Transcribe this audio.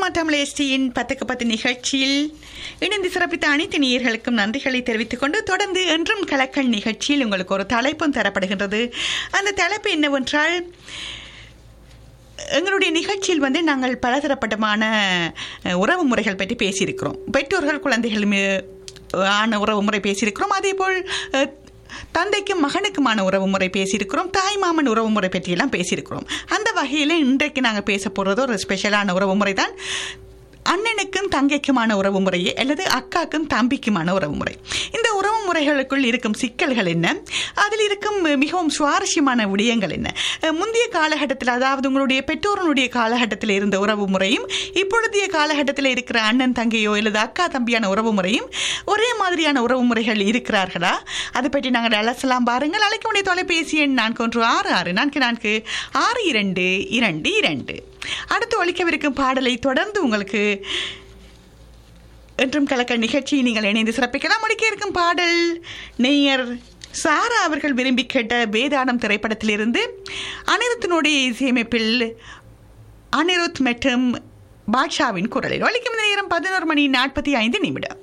சிஎம்ஆ தமிழ் எஸ்டியின் பத்துக்கு பத்து நிகழ்ச்சியில் இணைந்து சிறப்பித்த அனைத்து நேயர்களுக்கும் நன்றிகளை தெரிவித்துக் கொண்டு தொடர்ந்து என்றும் கலக்கல் நிகழ்ச்சியில் உங்களுக்கு ஒரு தலைப்பும் தரப்படுகின்றது அந்த தலைப்பு என்னவென்றால் எங்களுடைய நிகழ்ச்சியில் வந்து நாங்கள் பலதரப்பட்டமான அஹ், உறவு முறைகள் பற்றி பேசியிருக்கிறோம் பெற்றோர்கள் குழந்தைகள் மீ- ஆன உறவு முறை பேசியிருக்கிறோம் அதேபோல் அஹ், தந்தைக்கும் மகனுக்குமான உறவு முறை பேசியிருக்கிறோம் தாய் மாமன் உறவு முறை பற்றியெல்லாம் பேசியிருக்கிறோம் அந்த வகையில் இன்றைக்கு நாங்கள் பேச போகிறது ஒரு ஸ்பெஷலான உறவு முறை தான் அண்ணனுக்கும் தங்கைக்குமான உறவு முறை அல்லது அக்காக்கும் தம்பிக்குமான உறவு முறை இந்த உறவு முறைகளுக்குள் இருக்கும் சிக்கல்கள் என்ன அதில் இருக்கும் மிகவும் சுவாரஸ்யமான விடயங்கள் என்ன அஹ் முந்தைய காலகட்டத்தில் அதாவது உங்களுடைய பெற்றோருடைய காலகட்டத்தில் இருந்த உறவு முறையும் இப்பொழுதைய காலகட்டத்தில் இருக்கிற அண்ணன் தங்கையோ அல்லது அக்கா தம்பியான உறவு முறையும் ஒரே மாதிரியான உறவு முறைகள் இருக்கிறார்களா அதை பற்றி நாங்கள் அலசலாம் பாருங்கள் அழைக்க வேண்டிய தொலைபேசி எண் நான்கு ஒன்று ஆறு ஆறு நான்கு நான்கு ஆறு இரண்டு இரண்டு இரண்டு அடுத்து ஒழிக்கவிருக்கும் பாடலை தொடர்ந்து உங்களுக்கு என்றும் கலக்க நிகழ்ச்சியை நீங்கள் இணைந்து சிறப்பிக்கலாம் ஒழிக்க இருக்கும் பாடல் நேயர் சாரா அவர்கள் விரும்பி கேட்ட வேதாளம் திரைப்படத்திலிருந்து அனிருத்தினுடைய இசையமைப்பில் அனிருத் மற்றும் பாட்ஷாவின் குரலில் ஒழிக்கும் நேரம் பதினோரு மணி நாற்பத்தி ஐந்து நிமிடம்